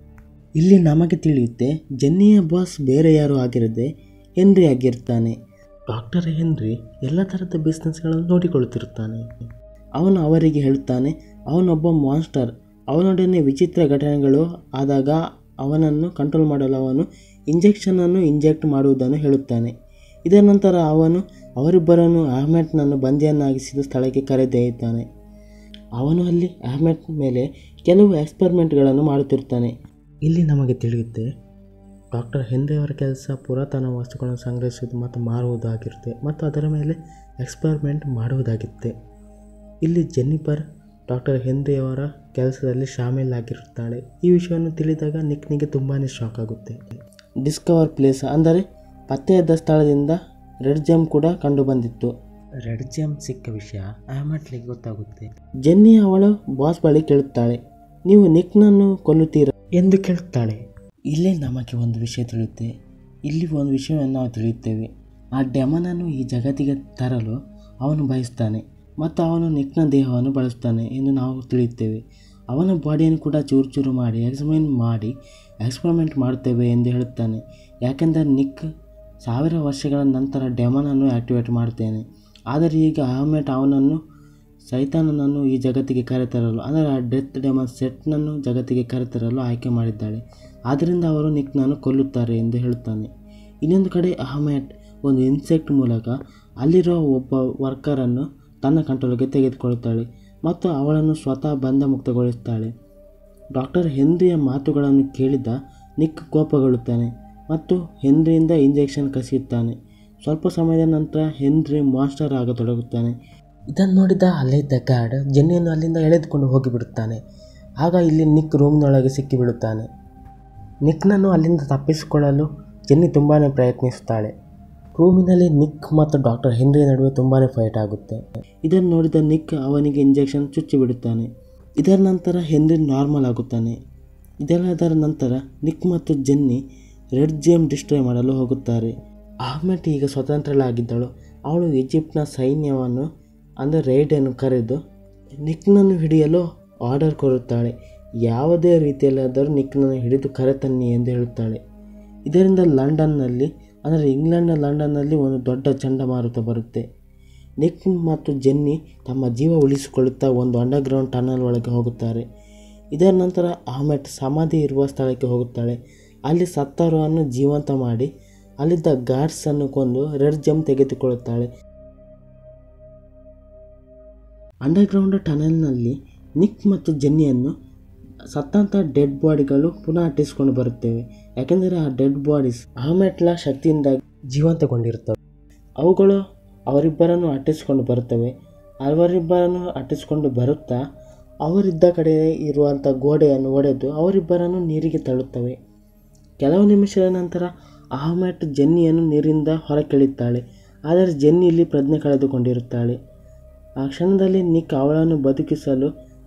ಇಲ್ಲಿ ನಮಗೆ ತಿಳಿಯುತ್ತೆ ಜೆನ್ನಿಯ ಬಾಸ್ ಬೇರೆ ಯಾರೂ ಆಗಿರದೆ ಹೆನ್ರಿ ಆಗಿರ್ತಾನೆ ಡಾಕ್ಟರ್ ಹೆನ್ರಿ ಎಲ್ಲ ಥರದ ಬಿಸ್ನೆಸ್ಗಳನ್ನು ನೋಡಿಕೊಳ್ಳುತ್ತಿರುತ್ತಾನೆ ಅವನು ಅವರಿಗೆ ಹೇಳುತ್ತಾನೆ ಅವನೊಬ್ಬ ಮಾನ್ಸ್ಟರ್ ಅವನೊಡನೆ ವಿಚಿತ್ರ ಘಟನೆಗಳು ಆದಾಗ ಅವನನ್ನು ಕಂಟ್ರೋಲ್ ಮಾಡಲು ಅವನು ಇಂಜೆಕ್ಷನನ್ನು ಇಂಜೆಕ್ಟ್ ಮಾಡುವುದನ್ನು ಹೇಳುತ್ತಾನೆ ಇದರ ನಂತರ ಅವನು ಅವರಿಬ್ಬರನ್ನು ಅಹ್ಮೆಟ್ನನ್ನು ಬಂದಿಯನ್ನಾಗಿಸಿದ ಸ್ಥಳಕ್ಕೆ ಕರೆದೊಯ್ಯುತ್ತಾನೆ ಅವನು ಅಲ್ಲಿ ಅಹ್ಮೆಟ್ ಮೇಲೆ ಕೆಲವು ಎಕ್ಸ್ಪರಿಮೆಂಟ್ಗಳನ್ನು ಮಾಡುತ್ತಿರುತ್ತಾನೆ ಇಲ್ಲಿ ನಮಗೆ ತಿಳಿಯುತ್ತೆ ಡಾಕ್ಟರ್ ಹೆನ್ರಿ ಅವರ ಕೆಲಸ ಪುರಾತನ ವಸ್ತುಗಳನ್ನು ಸಂಗ್ರಹಿಸುವುದು ಮತ್ತು ಮಾರುವುದಾಗಿರುತ್ತೆ ಮತ್ತು ಅದರ ಮೇಲೆ ಎಕ್ಸ್ಪರಿಮೆಂಟ್ ಮಾಡುವುದಾಗಿರುತ್ತೆ ಇಲ್ಲಿ ಜೆನ್ನಿಫರ್ ಡಾಕ್ಟರ್ ಹೆನ್ರಿ ಅವರ ಕೆಲಸದಲ್ಲಿ ಶಾಮೀಲಾಗಿರುತ್ತಾಳೆ ಈ ವಿಷಯವನ್ನು ತಿಳಿದಾಗ ನಿಕ್ನಿಗೆ ತುಂಬಾ ಶಾಕ್ ಆಗುತ್ತೆ ಡಿಸ್ಕವರ್ ಪ್ಲೇಸ್ ಅಂದರೆ ಪತ್ತೆಯಾದ ಸ್ಥಳದಿಂದ ರೆಡ್ ಜೆಮ್ ಕೂಡ ಕಂಡುಬಂದಿತ್ತು ರೆಡ್ ಜೆಮ್ ಸಿಕ್ಕ ವಿಷಯ ಅಹಮಟ್ಲಿಗೆ ಗೊತ್ತಾಗುತ್ತೆ ಜೆನ್ನಿ ಅವಳ ಬಾಸ್ ಬಳಿ ಕೇಳುತ್ತಾಳೆ ನೀವು ನಿಕ್ನನ್ನು ಕೊಲ್ಲುತ್ತೀರಾ ಎಂದು ಕೇಳುತ್ತಾಳೆ ಇಲ್ಲೇ ನಮಗೆ ಒಂದು ವಿಷಯ ತಿಳಿಯುತ್ತೆ ಇಲ್ಲಿ ಒಂದು ವಿಷಯವನ್ನು ನಾವು ತಿಳಿಯುತ್ತೇವೆ ಆ ಡೆಮನನ್ನು ಈ ಜಗತ್ತಿಗೆ ತರಲು ಅವನು ಬಯಸ್ತಾನೆ ಮತ್ತು ಅವನು ನಿಕ್ನ ದೇಹವನ್ನು ಬಳಸ್ತಾನೆ ಎಂದು ನಾವು ತಿಳಿಯುತ್ತೇವೆ ಅವನ ಬಾಡಿಯನ್ನು ಕೂಡ ಚೂರು ಚೂರು ಮಾಡಿ ಎಕ್ಸ್ಪೈನ್ ಮಾಡಿ ಎಕ್ಸ್ಪರಿಮೆಂಟ್ ಮಾಡುತ್ತೇವೆ ಎಂದು ಹೇಳುತ್ತಾನೆ ಯಾಕೆಂದರೆ ನಿಕ್ ಸಾವಿರ ವರ್ಷಗಳ ನಂತರ ಡೆಮನನ್ನು ಆ್ಯಕ್ಟಿವೇಟ್ ಮಾಡುತ್ತೇನೆ ಆದರೆ ಈಗ ಅಹಮೆಟ್ ಅವನನ್ನು ಸೈತಾನನನ್ನು ಈ ಜಗತ್ತಿಗೆ ಕರೆತರಲು ಅಂದರೆ ಆ ಡೆತ್ ಡೆಮನ್ ಸೆಟ್ನನ್ನು ಜಗತ್ತಿಗೆ ಕರೆತರಲು ಆಯ್ಕೆ ಮಾಡಿದ್ದಾಳೆ ಆದ್ದರಿಂದ ಅವರು ನಿಕ್ನನ್ನು ಕೊಲ್ಲುತ್ತಾರೆ ಎಂದು ಹೇಳುತ್ತಾನೆ ಇನ್ನೊಂದು ಕಡೆ ಅಹಮೆಟ್ ಒಂದು ಇನ್ಸೆಕ್ಟ್ ಮೂಲಕ ಅಲ್ಲಿರುವ ಒಬ್ಬ ವರ್ಕರನ್ನು ತನ್ನ ಕಂಟ್ರೋಲ್ಗೆ ತೆಗೆದುಕೊಳ್ಳುತ್ತಾಳೆ ಮತ್ತು ಅವಳನ್ನು ಸ್ವತಃ ಬಂಧ ಮುಕ್ತಗೊಳಿಸುತ್ತಾಳೆ ಡಾಕ್ಟರ್ ಹೆನ್ರಿಯ ಮಾತುಗಳನ್ನು ಕೇಳಿದ ನಿಕ್ ಕೋಪಗೊಳ್ಳುತ್ತಾನೆ ಮತ್ತು ಹೆನ್ರಿಯಿಂದ ಇಂಜೆಕ್ಷನ್ ಕಸಿಯುತ್ತಾನೆ ಸ್ವಲ್ಪ ಸಮಯದ ನಂತರ ಹೆನ್ರಿ ಮಾಸ್ಟರ್ ಆಗತೊಡಗುತ್ತಾನೆ ಇದನ್ನು ನೋಡಿದ ಅಲ್ಲಿದ್ದ ಗಾರ್ಡ್ ಜೆನ್ನಿಯನ್ನು ಅಲ್ಲಿಂದ ಎಳೆದುಕೊಂಡು ಹೋಗಿಬಿಡುತ್ತಾನೆ ಆಗ ಇಲ್ಲಿ ನಿಕ್ ರೂಮ್ನೊಳಗೆ ಸಿಕ್ಕಿಬಿಡುತ್ತಾನೆ ನಿಕ್ನನ್ನು ಅಲ್ಲಿಂದ ತಪ್ಪಿಸಿಕೊಳ್ಳಲು ಜೆನ್ನಿ ತುಂಬಾ ಪ್ರಯತ್ನಿಸುತ್ತಾಳೆ ರೂಮಿನಲ್ಲಿ ನಿಕ್ ಮತ್ತು ಡಾಕ್ಟರ್ ಹೆನ್ರಿ ನಡುವೆ ತುಂಬಾ ಫೈಟ್ ಆಗುತ್ತೆ ಇದನ್ನು ನೋಡಿದ ನಿಕ್ ಅವನಿಗೆ ಇಂಜೆಕ್ಷನ್ ಚುಚ್ಚಿಬಿಡುತ್ತಾನೆ ಇದರ ನಂತರ ಹೆನ್ರಿ ನಾರ್ಮಲ್ ಆಗುತ್ತಾನೆ ಇದೆಲ್ಲದರ ನಂತರ ನಿಕ್ ಮತ್ತು ಜೆನ್ನಿ ರೆಡ್ ಜೇಮ್ ಡಿಸ್ಟ್ರಾಯ್ ಮಾಡಲು ಹೋಗುತ್ತಾರೆ ಅಹ್ಮೆಟ್ ಈಗ ಸ್ವತಂತ್ರಳಾಗಿದ್ದಳು ಅವಳು ಈಜಿಪ್ಟ್ನ ಸೈನ್ಯವನ್ನು ಅಂದರೆ ರೈಡನ್ನು ಕರೆದು ನಿಕ್ನನ್ನು ಹಿಡಿಯಲು ಆರ್ಡರ್ ಕೊಡುತ್ತಾಳೆ ಯಾವುದೇ ರೀತಿಯಲ್ಲಾದರೂ ನಿಕ್ನನ್ನು ಹಿಡಿದು ಕರೆತನ್ನಿ ಎಂದು ಹೇಳುತ್ತಾಳೆ ಇದರಿಂದ ಲಂಡನ್ನಲ್ಲಿ ಅಂದರೆ ಇಂಗ್ಲೆಂಡ್ನ ಲಂಡನ್ನಲ್ಲಿ ಒಂದು ದೊಡ್ಡ ಚಂಡಮಾರುತ ಬರುತ್ತೆ ನಿಕ್ ಮತ್ತು ಜೆನ್ನಿ ತಮ್ಮ ಜೀವ ಉಳಿಸಿಕೊಳ್ಳುತ್ತಾ ಒಂದು ಅಂಡರ್ಗ್ರೌಂಡ್ ಟನಲ್ ಒಳಗೆ ಹೋಗುತ್ತಾರೆ ಇದರ ನಂತರ ಅಹಮೆಟ್ ಸಮಾಧಿ ಇರುವ ಸ್ಥಳಕ್ಕೆ ಹೋಗುತ್ತಾಳೆ ಅಲ್ಲಿ ಸತ್ತವರನ್ನು ಜೀವಂತ ಮಾಡಿ ಅಲ್ಲಿದ್ದ ಗಾರ್ಡ್ಸನ್ನು ಕೊಂದು ರೆಡ್ ಜಮ್ ತೆಗೆದುಕೊಳ್ಳುತ್ತಾಳೆ ಅಂಡರ್ಗ್ರೌಂಡ್ ಟನಲ್ನಲ್ಲಿ ನಿಕ್ ಮತ್ತು ಜೆನ್ನಿಯನ್ನು ಸತ್ತಂಥ ಡೆಡ್ ಬಾಡಿಗಳು ಪುನಃ ಅಟ್ಟಿಸ್ಕೊಂಡು ಬರುತ್ತೇವೆ ಯಾಕೆಂದರೆ ಆ ಡೆಡ್ ಬಾಡೀಸ್ ಅಹಮೆಟ್ಲ ಶಕ್ತಿಯಿಂದ ಜೀವಂತಗೊಂಡಿರುತ್ತವೆ ಅವುಗಳು ಅವರಿಬ್ಬರನ್ನು ಅಟ್ಟಿಸ್ಕೊಂಡು ಬರುತ್ತವೆ ಅವರಿಬ್ಬರನ್ನು ಅಟ್ಟಿಸ್ಕೊಂಡು ಬರುತ್ತಾ ಅವರಿದ್ದ ಕಡೆ ಇರುವಂಥ ಗೋಡೆಯನ್ನು ಒಡೆದು ಅವರಿಬ್ಬರನ್ನು ನೀರಿಗೆ ತಳ್ಳುತ್ತವೆ ಕೆಲವು ನಿಮಿಷದ ನಂತರ ಅಹಮೆಟ್ ಜೆನ್ನಿಯನ್ನು ನೀರಿಂದ ಹೊರಕೆಳೆಯುತ್ತಾಳೆ ಆದರೆ ಜೆನ್ನಿ ಇಲ್ಲಿ ಪ್ರಜ್ಞೆ ಕಳೆದುಕೊಂಡಿರುತ್ತಾಳೆ ಆ ಕ್ಷಣದಲ್ಲಿ ನಿಕ್ ಅವಳನ್ನು ಬದುಕಿಸಲು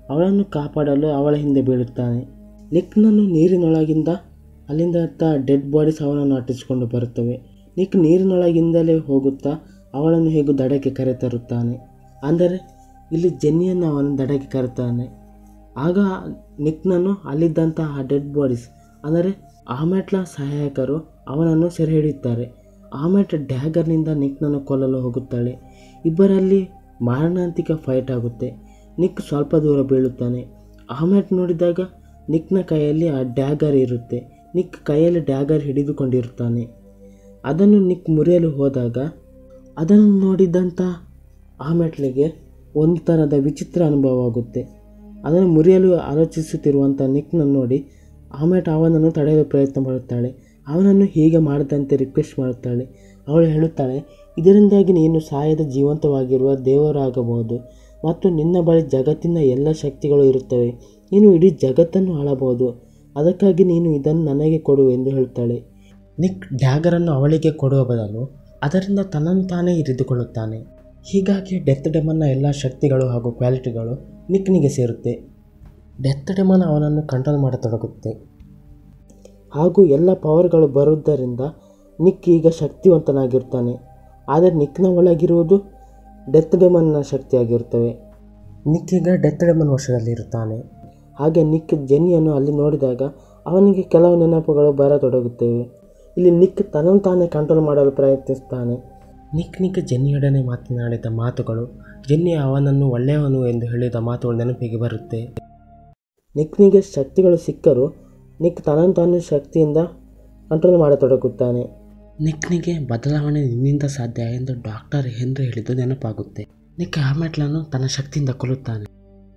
ಅವಳನ್ನು ಕಾಪಾಡಲು ಅವಳ ಹಿಂದೆ ಬೀಳುತ್ತಾನೆ ನಿಕ್ನನ್ನು ನೀರಿನೊಳಗಿಂದ ಅಲ್ಲಿಂದ ಡೆಡ್ ಬಾಡೀಸ್ ಅವನನ್ನು ಅಟ್ಟಿಸಿಕೊಂಡು ಬರುತ್ತವೆ ನಿಕ್ ನೀರಿನೊಳಗಿಂದಲೇ ಹೋಗುತ್ತಾ ಅವಳನ್ನು ಹೇಗೂ ದಡಕ್ಕೆ ಕರೆತರುತ್ತಾನೆ ಅಂದರೆ ಇಲ್ಲಿ ಜೆನ್ನಿಯನ್ನು ಅವನು ದಡಕ್ಕೆ ಕರೆತಾನೆ ಆಗ ನಿಕ್ನನ್ನು ಅಲ್ಲಿದ್ದಂಥ ಆ ಡೆಡ್ ಬಾಡೀಸ್ ಅಂದರೆ ಆಮೆಟ್ಲ ಸಹಾಯಕರು ಅವನನ್ನು ಸೆರೆ ಹಿಡಿಯುತ್ತಾರೆ ಆಮೆಟ್ ಡ್ಯಾಗರ್ನಿಂದ ನಿಕ್ನನ್ನು ಕೊಲ್ಲಲು ಹೋಗುತ್ತಾಳೆ ಇಬ್ಬರಲ್ಲಿ ಮಾರಣಾಂತಿಕ ಫೈಟ್ ಆಗುತ್ತೆ ನಿಕ್ ಸ್ವಲ್ಪ ದೂರ ಬೀಳುತ್ತಾನೆ ಆಮೆಟ್ ನೋಡಿದಾಗ ನಿಕ್ನ ಕೈಯಲ್ಲಿ ಆ ಡ್ಯಾಗರ್ ಇರುತ್ತೆ ನಿಕ್ ಕೈಯಲ್ಲಿ ಡ್ಯಾಗರ್ ಹಿಡಿದುಕೊಂಡಿರುತ್ತಾನೆ ಅದನ್ನು ನಿಕ್ ಮುರಿಯಲು ಹೋದಾಗ ಅದನ್ನು ನೋಡಿದಂಥ ಆಮೆಟ್ಲಿಗೆ ಒಂದು ಥರದ ವಿಚಿತ್ರ ಅನುಭವವಾಗುತ್ತೆ ಅದನ್ನು ಮುರಿಯಲು ಆಲೋಚಿಸುತ್ತಿರುವಂಥ ನಿಕ್ನನ್ನು ನೋಡಿ ಆಮೆಟ್ ಅವನನ್ನು ತಡೆಯಲು ಪ್ರಯತ್ನ ಮಾಡುತ್ತಾಳೆ ಅವನನ್ನು ಹೀಗೆ ಮಾಡದಂತೆ ರಿಕ್ವೆಸ್ಟ್ ಮಾಡುತ್ತಾಳೆ ಅವಳು ಹೇಳುತ್ತಾಳೆ ಇದರಿಂದಾಗಿ ನೀನು ಸಾಯದ ಜೀವಂತವಾಗಿರುವ ದೇವರಾಗಬಹುದು ಮತ್ತು ನಿನ್ನ ಬಳಿ ಜಗತ್ತಿನ ಎಲ್ಲ ಶಕ್ತಿಗಳು ಇರುತ್ತವೆ ನೀನು ಇಡೀ ಜಗತ್ತನ್ನು ಆಳಬಹುದು ಅದಕ್ಕಾಗಿ ನೀನು ಇದನ್ನು ನನಗೆ ಕೊಡು ಎಂದು ಹೇಳುತ್ತಾಳೆ ನಿಕ್ ಡ್ಯಾಗರನ್ನು ಅವಳಿಗೆ ಕೊಡುವ ಬದಲು ಅದರಿಂದ ತನ್ನನ್ನು ತಾನೇ ಇರಿದುಕೊಳ್ಳುತ್ತಾನೆ ಹೀಗಾಗಿ ಡೆತ್ ಡೆಮನ್ನ ಎಲ್ಲ ಶಕ್ತಿಗಳು ಹಾಗೂ ಕ್ವಾಲಿಟಿಗಳು ನಿಕ್ನಿಗೆ ಸೇರುತ್ತೆ ಡೆತ್ ಡೆಮನ್ ಅವನನ್ನು ಕಂಟ್ರೋಲ್ ಮಾಡತೊಡಗುತ್ತೆ ಹಾಗೂ ಎಲ್ಲ ಪವರ್ಗಳು ಬರುವುದರಿಂದ ನಿಕ್ ಈಗ ಶಕ್ತಿವಂತನಾಗಿರ್ತಾನೆ ಆದರೆ ನಿಕ್ನ ಒಳಗಿರುವುದು ಡೆತ್ ಡೆಮನ್ನ ಶಕ್ತಿಯಾಗಿರುತ್ತವೆ ನಿಕ್ ಈಗ ಡೆತ್ ಡೆಮನ್ ವಶದಲ್ಲಿರುತ್ತಾನೆ ಹಾಗೆ ನಿಕ್ ಜೆನ್ನಿಯನ್ನು ಅಲ್ಲಿ ನೋಡಿದಾಗ ಅವನಿಗೆ ಕೆಲವು ನೆನಪುಗಳು ಬರತೊಡಗುತ್ತವೆ ಇಲ್ಲಿ ನಿಕ್ ತನ್ನನ್ನು ತಾನೇ ಕಂಟ್ರೋಲ್ ಮಾಡಲು ಪ್ರಯತ್ನಿಸ್ತಾನೆ ನಿಕ್ ನಿಕ್ ಜೆನ್ನಿಯೊಡನೆ ಮಾತನಾಡಿದ ಮಾತುಗಳು ಜೆನ್ನಿ ಅವನನ್ನು ಒಳ್ಳೆಯವನು ಎಂದು ಹೇಳಿದ ಮಾತುಗಳು ನೆನಪಿಗೆ ಬರುತ್ತೆ ನಿಕ್ನಿಗೆ ಶಕ್ತಿಗಳು ಸಿಕ್ಕರೂ ನಿಕ್ ತನ್ನನ್ನು ತಾನೇ ಶಕ್ತಿಯಿಂದ ಕಂಟ್ರೋಲ್ ಮಾಡತೊಡಗುತ್ತಾನೆ ನಿಕ್ನಿಗೆ ಬದಲಾವಣೆ ನಿನ್ನಿಂದ ಸಾಧ್ಯ ಎಂದು ಡಾಕ್ಟರ್ ಹೆನ್ರಿ ಹೇಳಿದ್ದು ನೆನಪಾಗುತ್ತೆ ನಿಕ್ ಹ್ಯಾಮೆಟ್ಲನ್ನು ತನ್ನ ಶಕ್ತಿಯಿಂದ ಕೊಲ್ಲುತ್ತಾನೆ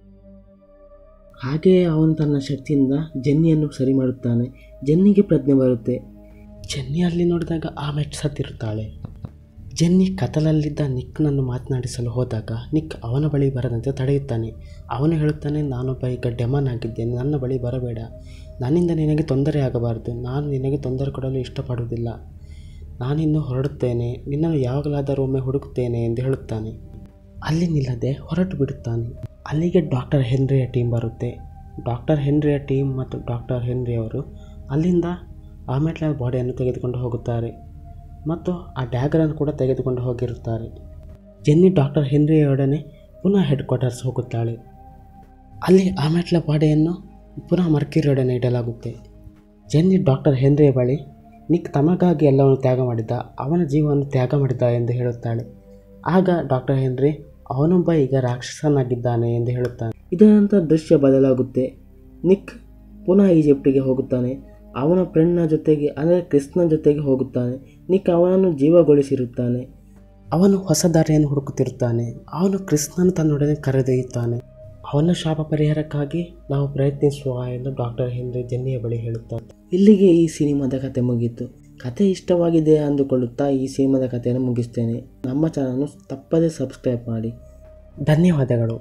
ಹಾಗೆಯೇ ಅವನು ತನ್ನ ಶಕ್ತಿಯಿಂದ ಜೆನ್ನಿಯನ್ನು ಸರಿ ಮಾಡುತ್ತಾನೆ ಜೆನ್ನಿಗೆ ಪ್ರಜ್ಞೆ ಬರುತ್ತೆ ಜೆನ್ನಿ ಅಲ್ಲಿ ನೋಡಿದಾಗ ಆಮೆಟ್ ಸತ್ತಿರುತ್ತಾಳೆ ಜೆನ್ನಿ ಕತಲಲ್ಲಿದ್ದ ನಿಕ್ನನ್ನು ಮಾತನಾಡಿಸಲು ಹೋದಾಗ ನಿಕ್ ಅವನ ಬಳಿ ಬರದಂತೆ ತಡೆಯುತ್ತಾನೆ ಅವನು ಹೇಳುತ್ತಾನೆ ನಾನೊಬ್ಬ ಈಗ ಡೆಮನ್ ಆಗಿದ್ದೇನೆ ನನ್ನ ಬಳಿ ಬರಬೇಡ ನನ್ನಿಂದ ನಿನಗೆ ತೊಂದರೆ ಆಗಬಾರದು ನಾನು ನಿನಗೆ ತೊಂದರೆ ಕೊಡಲು ಇಷ್ಟಪಡುವುದಿಲ್ಲ ನಾನಿನ್ನು ಹೊರಡುತ್ತೇನೆ ನಿನ್ನನ್ನು ಯಾವಾಗಲಾದರೂ ಒಮ್ಮೆ ಹುಡುಕುತ್ತೇನೆ ಎಂದು ಹೇಳುತ್ತಾನೆ ಅಲ್ಲಿ ನಿಲ್ಲದೆ ಹೊರಟು ಬಿಡುತ್ತಾನೆ ಅಲ್ಲಿಗೆ ಡಾಕ್ಟರ್ ಹೆನ್ರಿಯ ಟೀಮ್ ಬರುತ್ತೆ ಡಾಕ್ಟರ್ ಹೆನ್ರಿಯ ಟೀಮ್ ಮತ್ತು ಡಾಕ್ಟರ್ ಹೆನ್ರಿ ಅವರು ಅಲ್ಲಿಂದ ಆಮೆಟ್ಲ ಬಾಡಿಯನ್ನು ತೆಗೆದುಕೊಂಡು ಹೋಗುತ್ತಾರೆ ಮತ್ತು ಆ ಡ್ಯಾಗರನ್ನು ಕೂಡ ತೆಗೆದುಕೊಂಡು ಹೋಗಿರುತ್ತಾರೆ ಜೆನ್ನಿ ಡಾಕ್ಟರ್ ಹೆನ್ರಿಯೊಡನೆ ಪುನಃ ಹೆಡ್ ಕ್ವಾರ್ಟರ್ಸ್ ಹೋಗುತ್ತಾಳೆ ಅಲ್ಲಿ ಆಮೆಟ್ಲ ಬಾಡಿಯನ್ನು ಪುನಃ ಮರ್ಕಿರಿಯೊಡನೆ ಇಡಲಾಗುತ್ತೆ ಜೆನ್ನಿ ಡಾಕ್ಟರ್ ಹೆನ್ರಿಯ ಬಳಿ ನಿಕ್ ತಮಗಾಗಿ ಎಲ್ಲವನ್ನು ತ್ಯಾಗ ಮಾಡಿದ್ದ ಅವನ ಜೀವವನ್ನು ತ್ಯಾಗ ಮಾಡಿದ್ದ ಎಂದು ಹೇಳುತ್ತಾಳೆ ಆಗ ಡಾಕ್ಟರ್ ಹೆನ್ರಿ ಅವನೊಬ್ಬ ಈಗ ರಾಕ್ಷಸನಾಗಿದ್ದಾನೆ ಎಂದು ಹೇಳುತ್ತಾನೆ ಇದರ ನಂತರ ದೃಶ್ಯ ಬದಲಾಗುತ್ತೆ ನಿಕ್ ಪುನಃ ಈಜಿಪ್ಟಿಗೆ ಹೋಗುತ್ತಾನೆ ಅವನ ಫ್ರೆಂಡ್ನ ಜೊತೆಗೆ ಅಂದರೆ ಕ್ರಿಸ್ನ ಜೊತೆಗೆ ಹೋಗುತ್ತಾನೆ ನಿಕ್ ಅವನನ್ನು ಜೀವಗೊಳಿಸಿರುತ್ತಾನೆ ಅವನು ಹೊಸ ದಾರಿಯನ್ನು ಹುಡುಕುತ್ತಿರುತ್ತಾನೆ ಅವನು ಕ್ರಿಸ್ನನ್ನು ತನ್ನೊಡನೆ ಕರೆದೊಯ್ಯುತ್ತಾನೆ ಅವನ ಶಾಪ ಪರಿಹಾರಕ್ಕಾಗಿ ನಾವು ಪ್ರಯತ್ನಿಸುವ ಎಂದು ಡಾಕ್ಟರ್ ಹೆನ್ರಿ ಜೆನ್ನಿಯ ಬಳಿ ಹೇಳುತ್ತಾರೆ ಇಲ್ಲಿಗೆ ಈ ಸಿನಿಮಾದ ಕತೆ ಮುಗೀತು ಕತೆ ಇಷ್ಟವಾಗಿದೆ ಅಂದುಕೊಳ್ಳುತ್ತಾ ಈ ಸಿನಿಮಾದ ಕಥೆಯನ್ನು ಮುಗಿಸ್ತೇನೆ ನಮ್ಮ ಚಾನಲ್ನು ತಪ್ಪದೇ ಸಬ್ಸ್ಕ್ರೈಬ್ ಮಾಡಿ ಧನ್ಯವಾದಗಳು